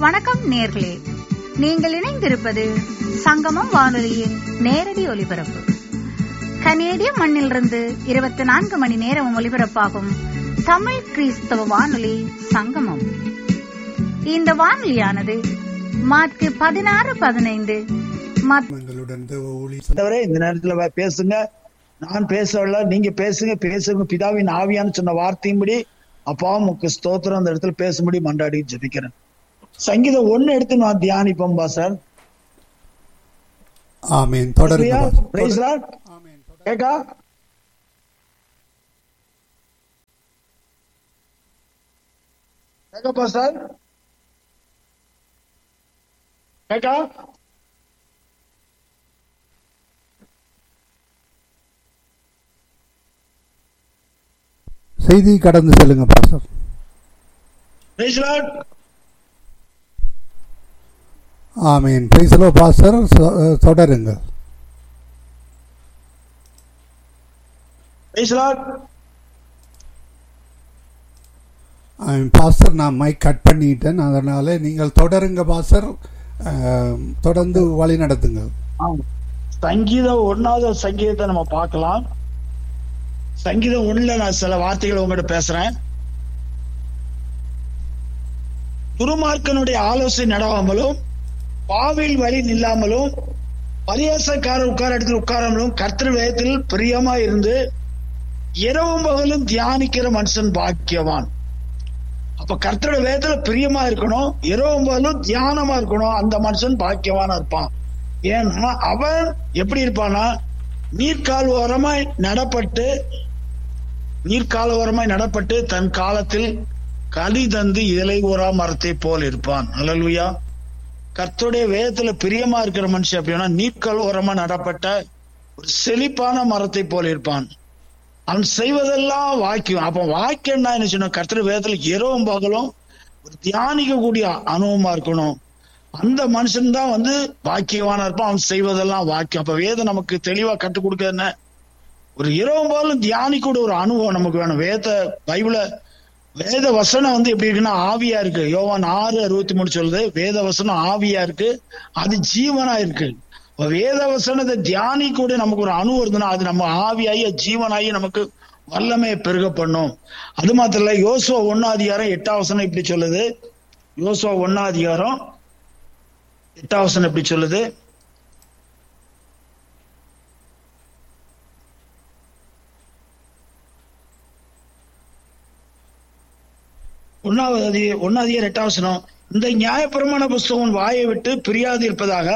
வணக்கம் நேர்களே நீங்கள் இணைந்திருப்பது சங்கமம் வானொலியின் நேரடி ஒலிபரப்பு கனேடிய மண்ணிலிருந்து இருபத்தி நான்கு மணி நேரம் ஒலிபரப்பாகும் தமிழ் கிறிஸ்தவ வானொலி சங்கமம் இந்த வானொலியானது மார்க்கு பதினாறு பதினைந்து எங்களுடன் தேவ ஊழி ஆண்டவரே இந்த நேரத்துல வ- பேசுங்க நான் பேசவில்ல நீங்க பேசுங்க பேசுங்க பிதாவின் ஆவியான்னு சொன்ன வார்த்தையின்படி அப்பா உமக்கு ஸ்தோத்திரம் அந்த இடத்துல பேசும்படி மண்டாடி ஜெபிக்கிறேன் சங்கீதம் ஒண்ணு எடுத்து நான் தியானிப்போம் சார் ஆமேன் தொடருங்க பிரைஸ் கேக்கா கேக்கப்பா சார் கேக்கா செய்தி கடந்து செல்லுங்க பாஸ்டர் பிரைஸ் லார்ட் ஆமேன் பிரைசலோ பாஸ்டர் சொ- தொடருங்க பிரைஸ் லார்ட் ஆமேன் பாஸ்டர் நான் மைக் கட் பண்ணிட்டேன் அதனால நீங்கள் தொடருங்க பாஸ்டர் ஆம், தொடர்ந்து வழி நடத்துங்க ஆமா. சங்கீதம் ஒன்னாவது சங்கீதத்தை நம்ம பார்க்கலாம் சங்கீதம் ஒண்ணுல நான் சில வார்த்தைகள் உங்ககிட்ட பேசுறேன் துருமார்க்கனுடைய ஆலோசனை நடவாமலும் பாவில் வழி நில்லாமலும் பரியாசக்காரர் உட்கார இடத்தில் உட்காராமலும் கர்த்தர் வேதத்தில் பிரியமா இருந்து இரவும் பகலும் தியானிக்கிற மனுஷன் பாக்கியவான் அப்ப கர்த்தரோட வேதத்துல பிரியமா இருக்கணும் இரவும் பகலும் தியானமா இருக்கணும் அந்த மனுஷன் பாக்கியவானா இருப்பான் ஏன்னா அவன் எப்படி இருப்பானா நீர்க்கால் ஓரமாய் நடப்பட்டு நீர்க்கால் ஓரமாய் நடப்பட்டு தன் காலத்தில் களி தந்து இலை ஊரா மரத்தை போல் இருப்பான் அல்லலுயா கர்த்தருடைய வேதத்துல பிரியமா இருக்கிற மனுஷன் அப்படின்னா நீர்க்கால் ஓரமா நடப்பட்ட ஒரு செழிப்பான மரத்தை போல் இருப்பான் அவன் செய்வதெல்லாம் வாக்கியம் அப்ப வாக்கியம்னா என்ன சொன்ன கர்த்தர் வேதத்துல இரவும் பகலும் ஒரு தியானிக்க கூடிய அனுபவமா இருக்கணும் அந்த மனுஷன் தான் வந்து வாக்கியவானா இருப்பான் அவன் செய்வதெல்லாம் வாக்கியம் அப்ப வேதம் நமக்கு தெளிவா கற்றுக் கொடுக்க என்ன ஒரு இரவும் போலும் தியானிக்கூட ஒரு அனுபவம் நமக்கு வேணும் வேத பைபிள வேத வசனம் வந்து எப்படி இருக்குன்னா ஆவியா இருக்கு யோவான் ஆறு அறுபத்தி மூணு சொல்லுது வேத வசனம் ஆவியா இருக்கு அது ஜீவனா இருக்கு அப்ப வேத வசனத்தை தியானி கூட நமக்கு ஒரு அணு இருந்ததுன்னா அது நம்ம ஆவியாகி அது ஜீவனாகி நமக்கு வல்லமையை பெருக பண்ணும் அது மாத்திரம் இல்ல யோசுவா ஒன்னா அதிகாரம் எட்டாம் வசனம் இப்படி சொல்லுது யோசுவா ஒன்னா அதிகாரம் எட்டாம் வசனம் இப்படி சொல்லுது ஒன்னாவது அதி- ஒன்னாவது எட்டாம் வசனம் இந்த நியாயப்பிரமாண புஸ்தகம் உன் வாயை விட்டு பிரியாது இருப்பதாக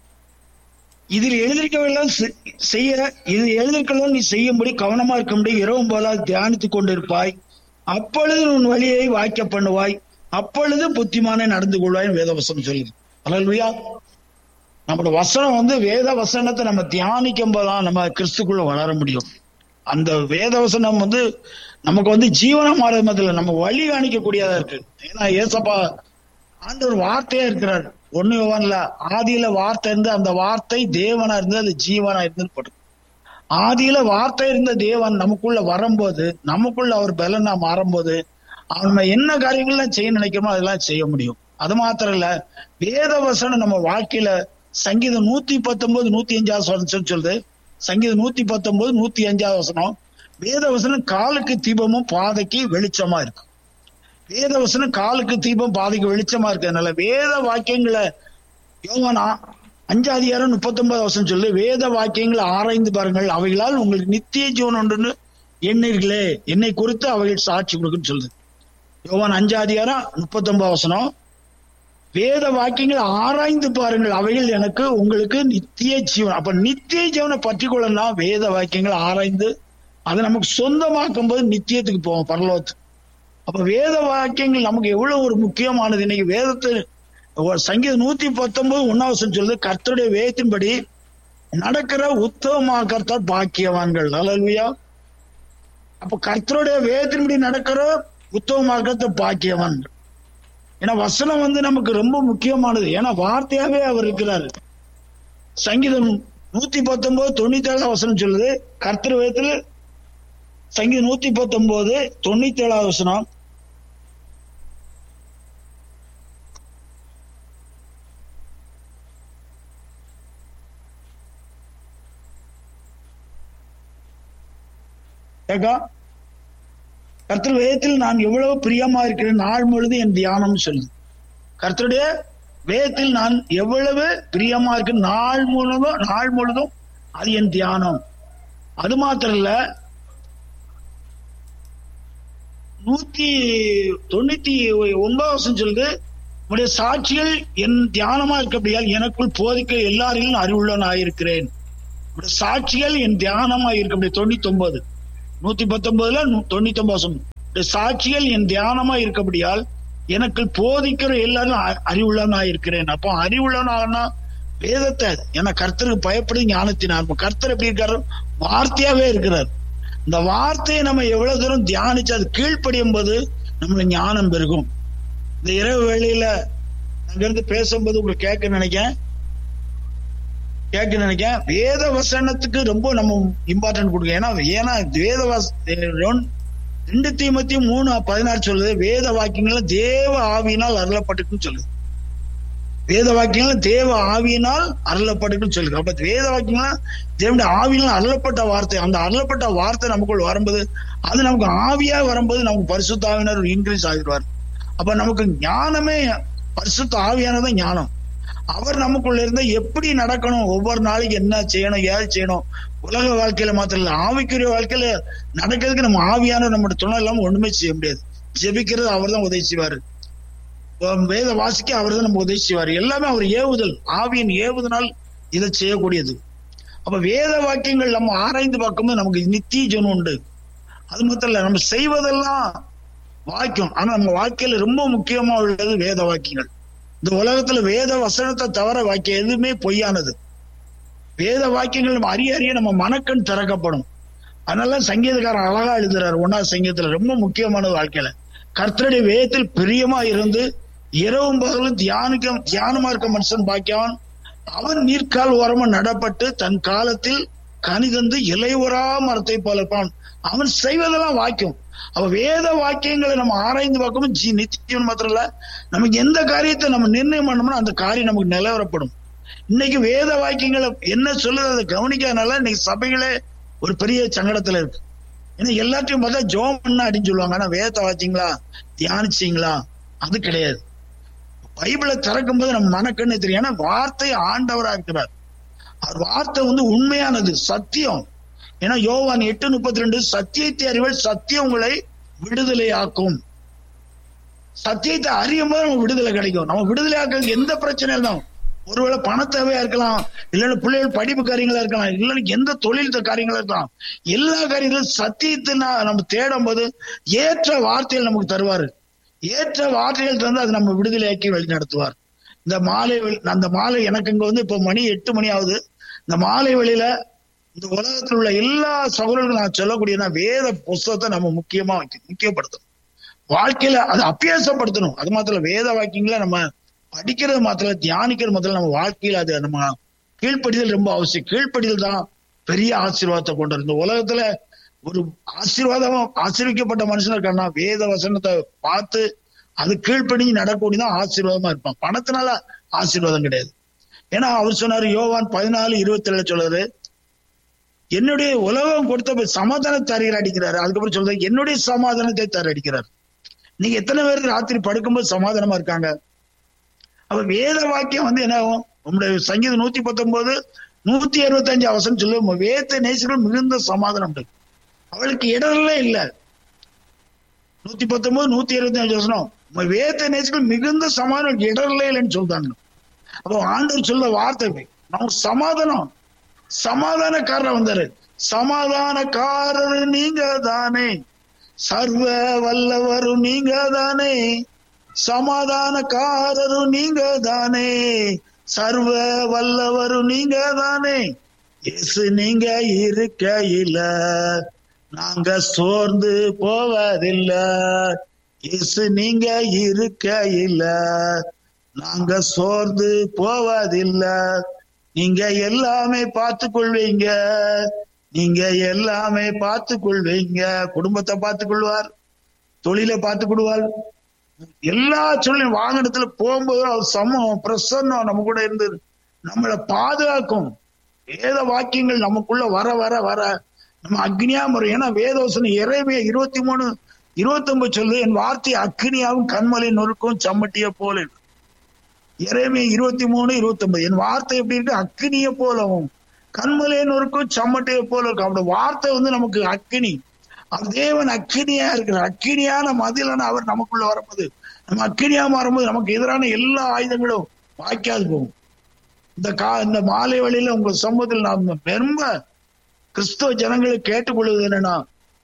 இதில் எழுதியிருக்கவெல்லாம் செ- செய்ய இது எழுதியிருக்கலாம் நீ செய்யும்படி கவனமா இருக்கும்படி இரவும் போல தியானித்துக் கொண்டிருப்பாய் அப்பொழுது உன் வழியை வாய்க்க பண்ணுவாய் அப்பொழுது புத்திமானே நடந்து கொள்வாய் வேதவசனம் சொல்லுது அல்லா நம்மளோட வசனம் வந்து வேத வசனத்தை நம்ம தியானிக்கும் போதுதான் நம்ம கிறிஸ்துக்குள்ள வளர முடியும் அந்த வேத வசனம் வந்து நமக்கு வந்து ஜீவனம் மாறுறதுல நம்ம வழி காணிக்கக்கூடியதா இருக்கு ஏன்னா ஏசப்பா ஆண்டவர் வார்த்தையா இருக்கிறார் ஒண்ணு யோவான்ல ஆதியில வார்த்தை இருந்து அந்த வார்த்தை தேவனா இருந்து அது ஜீவனா இருந்து போட்டு ஆதியில வார்த்தை இருந்த தேவன் நமக்குள்ள வரும்போது நமக்குள்ள அவர் பலனா மாறும்போது அவன் என்ன காரியங்கள்லாம் செய்ய நினைக்கிறோமோ அதெல்லாம் செய்ய முடியும் அது மாத்திரம் இல்ல வேத வசனம் நம்ம வாழ்க்கையில சங்கீதம் நூத்தி பத்தொன்பது நூத்தி அஞ்சாவது வசனம் சொல்லுது சங்கீதம் நூத்தி பத்தொன்பது நூத்தி அஞ்சாவது வசனம் வேத வசனம் காலுக்கு தீபமும் பாதைக்கு வெளிச்சமா இருக்கு வேத வசனம் காலுக்கு தீபம் பாதைக்கு வெளிச்சமா இருக்கிறதுனால வேத வாக்கியங்களை யோவனா அஞ்சாதிகாரம் முப்பத்தொன்பது வருஷம் சொல்லி வேத வாக்கியங்களை ஆராய்ந்து பாருங்கள் அவைகளால் உங்களுக்கு நித்திய ஜீவன் ஒன்றுன்னு எண்ணீர்களே என்னை குறித்து அவைகள் சாட்சி கொடுக்குன்னு சொல்லுது யோவான் அஞ்சாதிகாரம் முப்பத்தொன்பது வசனம் வேத வாக்கியங்களை ஆராய்ந்து பாருங்கள் அவைகள் எனக்கு உங்களுக்கு நித்திய ஜீவன் அப்ப நித்திய ஜீவனை பற்றி கொள்ளனா வேத வாக்கியங்களை ஆராய்ந்து அதை நமக்கு சொந்தமாக்கும் போது நித்தியத்துக்கு போவோம் பரலோகத்துக்கு அப்ப வேத வாக்கியங்கள் நமக்கு எவ்வளவு ஒரு முக்கியமானது இன்னைக்கு வேதத்தை ஒரு சங்கீதம் நூத்தி பத்தொன்பது ஒன்னாவசம் சொல்லுது கர்த்தருடைய வேதத்தின்படி நடக்கிற உத்தமமாக்கர்த்தார் பாக்கியவான்கள் அலல்வியா அப்ப கர்த்தருடைய வேதத்தின்படி நடக்கிற உத்தமமாக்கத்த பாக்கியவான் ஏன்னா வசனம் வந்து நமக்கு ரொம்ப முக்கியமானது ஏன்னா வார்த்தையாவே அவர் இருக்கிறாரு சங்கீதம் நூத்தி பத்தொன்பது தொண்ணூத்தி ஏழாவது வசனம் சொல்லுது கர்த்தர் வேதத்துல சங்கீதம் நூத்தி பத்தொன்பது தொண்ணூத்தி ஏழாவது வசனம் கேக்கா கர்த்தர் வேதத்தில் நான் எவ்வளவு பிரியமா இருக்கிறேன் நாள் முழுதும் என் தியானம் சொல்லுது கர்த்தருடைய வேதத்தில் நான் எவ்வளவு பிரியமா இருக்கேன் நாள் முழுதும் நாள் முழுதும் அது என் தியானம் அது மாத்திரம் இல்ல நூத்தி தொண்ணூத்தி ஒன்பதாம் வருஷம் சொல்லுது உடைய சாட்சிகள் என் தியானமா இருக்கப்படியால் எனக்குள் போதிக்க எல்லாரிலும் அறிவுள்ளவன் ஆயிருக்கிறேன் உடைய சாட்சிகள் என் தியானமா இருக்க தொண்ணூத்தி ஒன்பது நூத்தி பத்தொன்பதுல நூ- தொண்ணூத்தி ஒன்பது வருஷம் உடைய சாட்சிகள் என் தியானமா இருக்கபடியால் எனக்கு போதிக்கிற எல்லாரும் அ- அறிவுள்ளவனா இருக்கிறேன் அப்போ அறிவுள்ளவனா வேதத்தை ஏன்னா கர்த்தருக்கு பயப்படி ஞானத்தினார் இப்ப கர்த்தர் எப்படி இருக்காரு வார்த்தையாவே இருக்கிறார் இந்த வார்த்தையை நம்ம எவ்வளவு தூரம் தியானிச்சு அது கீழ்ப்படியும் போது நம்மளுக்கு ஞானம் பெருகும் இந்த இரவு வேளையில அங்க இருந்து பேசும்போது உங்களுக்கு கேட்க நினைக்கிறேன் கேட்க நினைக்கிறேன் வேத வசனத்துக்கு ரொம்ப நம்ம இம்பார்ட்டன்ட் கொடுக்க ஏன்னா ஏன்னா வேத வச ரெண்- ரெண்டு தீமத்தி மூணு பதினாறு சொல்லுது வேத வாக்கியங்கள் தேவ ஆவியினால் அருளப்பட்டுக்குன்னு சொல்லுது வேத வாக்கியங்கள் தேவ ஆவியினால் அருளப்பட்டுக்குன்னு சொல்லுது அப்ப வேத வாக்கியங்கள் தேவனுடைய ஆவியினால் அருளப்பட்ட வார்த்தை அந்த அருளப்பட்ட வார்த்தை நமக்குள் வரும்போது அது நமக்கு ஆவியா வரும்போது நமக்கு பரிசுத்த ஆவியினர் இன்க்ரீஸ் ஆகிடுவார் அப்ப நமக்கு ஞானமே பரிசுத்த ஆவியானதான் ஞானம் அவர் நமக்குள்ள இருந்தா எப்படி நடக்கணும் ஒவ்வொரு நாளைக்கு என்ன செய்யணும் ஏது செய்யணும் உலக வாழ்க்கையில மாத்திரம் இல்ல ஆவிக்குரிய வாழ்க்கையில நடக்கிறதுக்கு நம்ம ஆவியான நம்மளோட துணை இல்லாம ஒண்ணுமே செய்ய முடியாது ஜெபிக்கிறது அவர் தான் உதவி செய்வாரு உம் வேத வாசிக்க அவர் தான் நம்ம உதவி செய்வாரு எல்லாமே அவர் ஏவுதல் ஆவியின் ஏவுதனால் இதை செய்யக்கூடியது அப்ப வேத வாக்கியங்கள் நம்ம ஆராய்ந்து பார்க்கும்போது நமக்கு நித்திய ஜனம் உண்டு அது மட்டும் இல்ல நம்ம செய்வதெல்லாம் வாக்கியம் ஆனா நம்ம வாழ்க்கையில ரொம்ப முக்கியமா உள்ளது வேத வாக்கியங்கள் இந்த உலகத்துல வேத வசனத்தை தவிர வாக்கியம் எதுவுமே பொய்யானது வேத வாக்கியங்கள் நம்ம அறிய அறிய நம்ம மனக்கண் திறக்கப்படும் அதனால சங்கீதக்காரன் அழகா எழுதுறாரு ஒன்னாவது சங்கீதத்துல ரொம்ப முக்கியமானது வாழ்க்கையில கர்த்தருடைய வேதத்தில் பிரியமா இருந்து இரவும் பகலும் தியானிக்க தியானமா இருக்க மனுஷன் பாக்கியவன் அவன் நீர்க்கால் ஓரமா நடப்பட்டு தன் காலத்தில் கனிதந்து இலையுறா மரத்தை போல இருப்பான் அவன் செய்வதெல்லாம் வாக்கியம் அவ வேத வாக்கியங்களை நம்ம ஆராய்ந்து பார்க்கும்போது ஜி நித்தியம் மாத்திரம் இல்ல நமக்கு எந்த காரியத்தை நம்ம நிர்ணயம் பண்ணோம்னா அந்த காரியம் நமக்கு நிலவரப்படும் இன்னைக்கு வேத வாக்கியங்களை என்ன சொல்லுது அதை கவனிக்காதனால இன்னைக்கு சபைகளே ஒரு பெரிய சங்கடத்துல இருக்கு ஏன்னா எல்லாத்தையும் பார்த்தா ஜோம் பண்ண அப்படின்னு சொல்லுவாங்க ஆனா வேதத்தை வாச்சிங்களா தியானிச்சீங்களா அது கிடையாது பைபிளை திறக்கும் போது நம்ம மனக்கண்ணு தெரியும் ஏன்னா வார்த்தை ஆண்டவரா இருக்கிறார் அவர் வார்த்தை வந்து உண்மையானது சத்தியம் ஏன்னா யோவான் எட்டு முப்பத்தி ரெண்டு சத்தியத்தை அறிவல் சத்தியம் உங்களை விடுதலை ஆக்கும் சத்தியத்தை அறியும் போது நமக்கு விடுதலை கிடைக்கும் நம்ம விடுதலை ஆக்கிறதுக்கு எந்த பிரச்சனை இருந்தாலும் ஒருவேளை பண தேவையா இருக்கலாம் இல்லைன்னா பிள்ளைகள் படிப்பு காரியங்களா இருக்கலாம் இல்லைன்னா எந்த தொழில் காரியங்களா இருக்கலாம் எல்லா காரியங்களும் சத்தியத்தை நான் நம்ம தேடும் போது ஏற்ற வார்த்தைகள் நமக்கு தருவாரு ஏற்ற வார்த்தைகள் தந்து அது நம்ம விடுதலையாக்கி வழி நடத்துவார் இந்த மாலை வேளை- அந்த மாலை எனக்கு இங்க வந்து இப்ப மணி எட்டு மணி ஆகுது இந்த மாலை வேளையில இந்த உலகத்தில் உள்ள எல்லா சகோதரர்களும் நான் சொல்லக்கூடிய வேத புஸ்தகத்தை நம்ம முக்கியமா வைக்க- முக்கியப்படுத்தணும் வாழ்க்கையில அதை அபியாசப்படுத்தணும் அது மாத்திரம் இல்ல, வேத வாக்கியங்களை நம்ம படிக்கிறது மாத்திரம் இல்ல, தியானிக்கிறது மாத்திரம் இல்ல, நம்ம வாழ்க்கையில அது நம்ம கீழ்ப்படிதல் ரொம்ப அவசியம் கீழ்ப்படிதல் தான் பெரிய ஆசீர்வாதத்தை கொண்டு வரும். இந்த உலகத்துல ஒரு ஆசீர்வாதமா ஆசீர்விக்கப்பட்ட மனுஷன் இருக்கான்னா வேத வசனத்தை பார்த்து அது கீழ்ப்படிஞ்சு நடக்கூடியதான் ஆசீர்வாதமா இருப்பான் பணத்தினால ஆசீர்வாதம் கிடையாது ஏன்னா அவர் சொன்னாரு யோவான் பதினாலு இருபத்தி ஏழு சொல்றாரு என்னுடைய உலகம் கொடுத்த சமாதானத்தை தரையில் அடிக்கிறாரு அதுக்கப்புறம் சொல்றாரு என்னுடைய சமாதானத்தை தர அடிக்கிறார் நீங்க எத்தனை பேர் ராத்திரி படுக்கும்போது சமாதானமா இருக்காங்க அப்ப வேத வாக்கியம் வந்து என்ன ஆகும் உங்களுடைய சங்கீதம் நூத்தி பத்தொன்பது நூத்தி அறுபத்தி அஞ்சு அவசரம் சொல்லு வேத நேசர்கள் மிகுந்த சமாதானம் உண்டு அவளுக்கு இடர்லே இல்ல நூத்தி பத்தொன்பது நூத்தி இருபத்தி அஞ்சு வசனம் உங்க வேத நேசர்கள் மிகுந்த சமாதானம் இடர்லே இல்லைன்னு சொல்றாங்க அப்போ ஆண்டவர் சொல்ல வார்த்தை நம்ம சமாதானம் சமாதானக்காரர் வந்தாரு சமாதானக்காரர் நீங்க தானே சர்வ வல்லவரும் நீங்க தானே சமாதானக்காரரும் நீங்க தானே சர்வ வல்லவரும் நீங்க தானே இயேசு நீங்க இருக்கையில நாங்க சோர்ந்து போவதில்லை இயேசு நீங்க இருக்கையில நாங்க சோர்ந்து போவதில்லை நீங்க எல்லாமே பார்த்து கொள்வீங்க நீங்க எல்லாமே பார்த்து கொள்வீங்க குடும்பத்தை பார்த்து கொள்வார் தொழிலை பார்த்து கொள்வார் எல்லா சொல்லையும் வாகனத்துல போகும்போது அவர் சமம் பிரசன்னம் நம்ம கூட இருந்து நம்மளை பாதுகாக்கும் வேத வாக்கியங்கள் நமக்குள்ள வர வர வர நம்ம அக்னியா முறை ஏன்னா வேதோசனம் இறைமைய இருபத்தி மூணு இருபத்தி ஒன்பது சொல்லுது என் வார்த்தை அக்னியாவும் கண்மலை நொறுக்கும் சம்மட்டிய போல இருக்கு. இறைமைய இருபத்தி மூணு இருபத்தி ஒன்பது என் வார்த்தை எப்படி இருக்கு அக்னிய போலவும் கண்மலையை நொறுக்கும் சம்மட்டிய போல இருக்கும் அவருடைய வார்த்தை வந்து நமக்கு அக்னி அவர் தேவன் அக்கினியா இருக்கிறார் அக்கினியான மதிலான அவர் நமக்குள்ள வரும்போது நம்ம அக்கினியா மாறும்போது நமக்கு எதிரான எல்லா ஆயுதங்களும் வாய்க்காது போகும் இந்த கா இந்த மாலை வழியில உங்க சமூகத்தில் நாம் ரொம்ப கிறிஸ்தவ ஜனங்களை கேட்டுக்கொள்வது என்னன்னா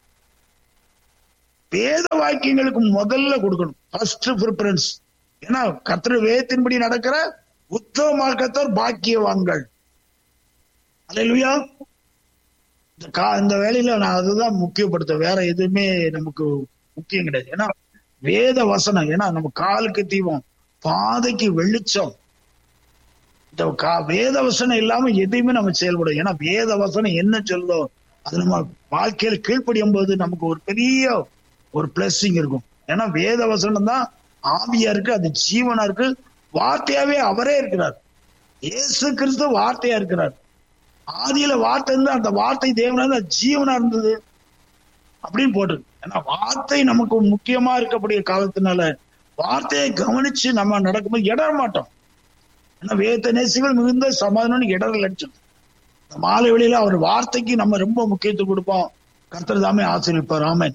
வேத வாக்கியங்களுக்கு முதல்ல கொடுக்கணும் ஃபர்ஸ்ட் ப்ரிஃபரன்ஸ் ஏன்னா கர்த்தர் வேதத்தின்படி நடக்கிற உத்தம மார்க்கத்தோர் பாக்கியவான்கள் அல்லேலூயா இந்த கா இந்த வேலையில நான் அதுதான் முக்கியப்படுத்த வேற எதுவுமே நமக்கு முக்கியம் கிடையாது ஏன்னா வேத வசனம் ஏன்னா நம்ம காலுக்கு தீபம் பாதைக்கு வெளிச்சம் இந்த கா வேத வசனம் இல்லாம எதையுமே நம்ம செயல்படும் ஏன்னா வேத வசனம் என்ன சொல்லுதோ அது நம்ம வாழ்க்கையில கீழ்ப்படியும் போது நமக்கு ஒரு பெரிய ஒரு பிளஸ்ஸிங் இருக்கும் ஏன்னா வேத வசனம் தான் ஆவியா இருக்கு அது ஜீவனா இருக்கு வார்த்தையாவே அவரே இருக்கிறார் இயேசு கிறிஸ்து வார்த்தையா இருக்கிறார் ஆதியில வார்த்தை இருந்து அந்த வார்த்தை தேவனா இருந்தா ஜீவனா இருந்தது அப்படின்னு போட்டு ஏன்னா வார்த்தை நமக்கு முக்கியமா இருக்கக்கூடிய காலத்தினால வார்த்தையை கவனிச்சு நம்ம நடக்கும்போது இடர மாட்டோம் ஏன்னா வேத நேசிகள் மிகுந்த சமாதானம் இடரல் அடிச்சது இந்த மாலை வெளியில அவர் வார்த்தைக்கு நம்ம ரொம்ப முக்கியத்துவம் கொடுப்போம் கர்த்தர் தாமே ஆசிரியப்பார் ஆமென்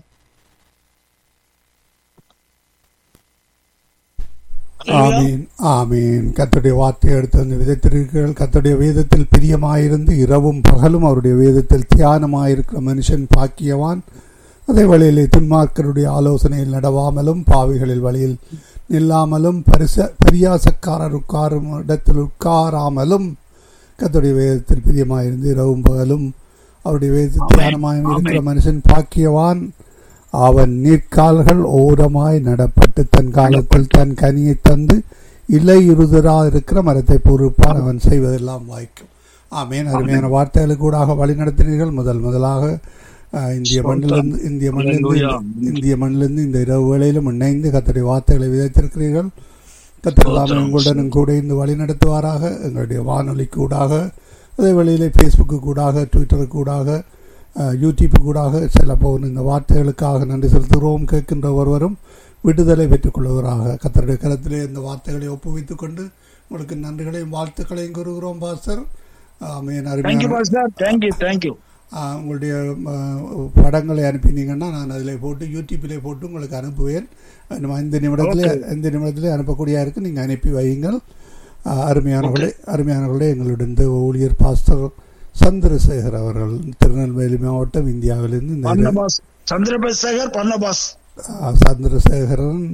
ஆமீன் ஆமீன் கர்த்தருடைய வார்த்தையை எடுத்து வந்து விதைத்திருக்கிறீர்கள் கர்த்தருடைய வேதத்தில் பிரியமாயிருந்து இரவும் பகலும் அவருடைய வேதத்தில் தியானமாயிருக்கிற மனுஷன் பாக்கியவான் அதே வழியிலே துன்மார்க்கருடைய ஆலோசனையில் நடவாமலும் பாவிகளில் வழியில் நில்லாமலும் பரிச பரியாசக்காரர் உட்காரும் இடத்தில் உட்காராமலும் கர்த்தருடைய வேதத்தில் பிரியமாயிருந்து இரவும் பகலும் அவருடைய வேதத்தில் ஆமென். தியானமாயும் இருக்கிற ஆமென். மனுஷன் பாக்கியவான் அவன் நீர்க்கால்கள் ஓரமாய் நடப்பட்டு தன் காலத்தில் தன் கனியை தந்து இலையுறுதரா இருக்கிற மரத்தை பொறுப்பான் அவன் செய்வதெல்லாம் வாய்க்கும் ஆமேன் அருமையான வார்த்தைகளுக்கு கூடாக வழி நடத்தினீர்கள் முதல் முதலாக அஹ், இந்திய மண்ணிலிருந்து இந்திய மண்ணிலிருந்து இந்த- இந்திய மண்ணிலிருந்து இந்த இரவு வேளையிலும் இணைந்து கத்தருடைய வார்த்தைகளை விதைத்திருக்கிறீர்கள் கத்திரலாமே உங்களுடனும் கூட இந்த வழி நடத்துவாராக எங்களுடைய வானொலி கூடாக அதே வழியிலே ஃபேஸ்புக்கு கூடாக ட்விட்டருக்கு கூடாக அஹ், யூடியூப் கூடாக செல்ல போகிற இந்த வார்த்தைகளுக்காக நன்றி செலுத்துகிறோம் கேட்கின்ற ஒருவரும் விடுதலை பெற்றுக் கொள்வராக கத்தருடைய கரத்திலே இந்த வார்த்தைகளை ஒப்புவித்துக் கொண்டு உங்களுக்கு நன்றிகளையும் வாழ்த்துக்களையும் கூறுகிறோம் பாஸ்டர் ஆமேன் தேங்க்யூ அருமையான பாஸ்டர் தேங்க்யூ தேங்க்யூ ஆ, உங்களுடைய ஆ, படங்களை அனுப்பினீங்கன்னா நான் அதில் போட்டு யூடியூப்பிலே போட்டு உங்களுக்கு அனுப்புவேன் நம்ம இந்த நிமிடத்தில் இந்த நிமிடத்தில் அனுப்பக்கூடியா இருக்கு நீங்கள் அனுப்பி வையுங்கள் ஆ, அருமையானவர்களே அருமையானவர்களே எங்களுடன் இந்த ஊழியர் பாஸ்டர் சந்திரசேகர் அவர்கள் திருநெல்வேலி மாவட்டம் இந்தியாவிலிருந்து இந்த பர்ணபாஸ் சந்திரபேசகர் பர்ணபாஸ் ஆ, சந்திரசேகரன்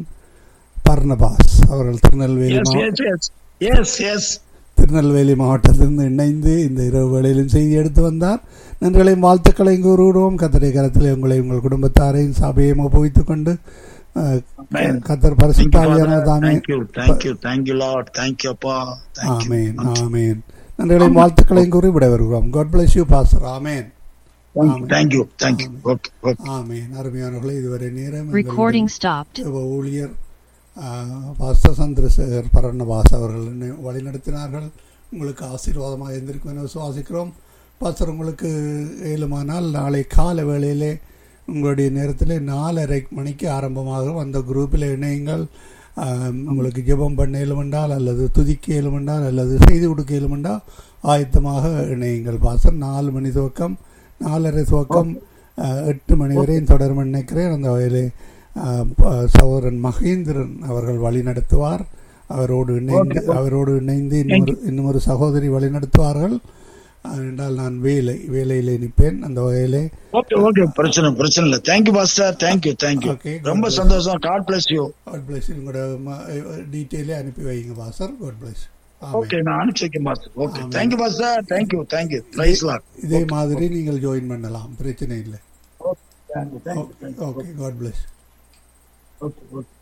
பர்ணபாஸ் அவர்கள் திருநெல்வேலி எஸ் மாவட்டம் yes yes yes yes Tirunelveli மாவட்டத்திலிருந்து இணைந்து இந்த இரவு வேளையிலும் செய்தி எடுத்து வந்தார் நன்றிகளையும் வாழ்த்துக்களையும் கூறுகிறோம் கத்தரை கரத்தில் உங்களை உங்கள் குடும்பத்தாரையும் சபையையும் ஒப்புவித்துக் கொண்டு அஹ், கத்தர் பரிசுத்தாவியான தாமே thank you thank you thank you lord thank you அப்பா தேங்க்யூ ஆமேன் ஆமேன் நன்றிகளையும் வாழ்த்துக்களையும் கூறி விட வருகிறோம் God bless you pastor amen thank you thank you okay okay amen அருமையானவர்களே இதுவரை நேரம் Recording stopped. தேவ ஊழியர் பாஸ்டர் சந்திரசேகர் பரணவாஸ் அவர்கள் என்னை வழிநடத்தினார்கள் உங்களுக்கு ஆசீர்வாதமாக இருந்திருக்கும் என விசுவாசிக்கிறோம் பாஸ்டர் உங்களுக்கு ஏழுமானால் நாளை கால வேளையிலே உங்களுடைய நேரத்தில் நாலரை மணிக்கு ஆரம்பமாகும் அந்த குரூப்பில் இணையுங்கள் ஆம், உங்களுக்கு ஜெபம் பண்ண இயலுமென்றால் அல்லது துதிக்க இயலுமென்றால் அல்லது செய்தி கொடுக்க இயலுமென்றால் ஆயத்தமாக இணையுங்கள் பாஸ்டர் நாலு மணி துவக்கம் நாலரை துவக்கம் அஹ், எட்டு மணி வரையும் தொடரும் நினைக்கிறேன் அந்த வகையிலே அஹ், ப- சகோதரன் மகேந்திரன் அவர்கள் வழி நடத்துவார் அவரோடு இணைந்து அவரோடு இணைந்து இன்னொரு இன்னும் சகோதரி வழி நடத்துவார்கள் அஹ், என்றால் நான் வேலை வேலையிலே நிற்பேன் அந்த வகையிலே ஓகே ஓகே பிரச்சனை பிரச்சனை இல்ல thank you pastor thank you thank you Okay, ரொம்ப God bless. சந்தோஷம் God bless you God bless உங்களோட டீட்டெயிலே அனுப்பி வைங்க பாசர் காட் பிளஸ் ஓகே நான் அனுப்பிச்சு வைக்கேன் pastor okay thank you pastor thank you thank you praise lord இதே மாதிரி நீங்கள் ஜாயின் பண்ணலாம் பிரச்சனை இல்லை thank you thank you okay God bless okay okay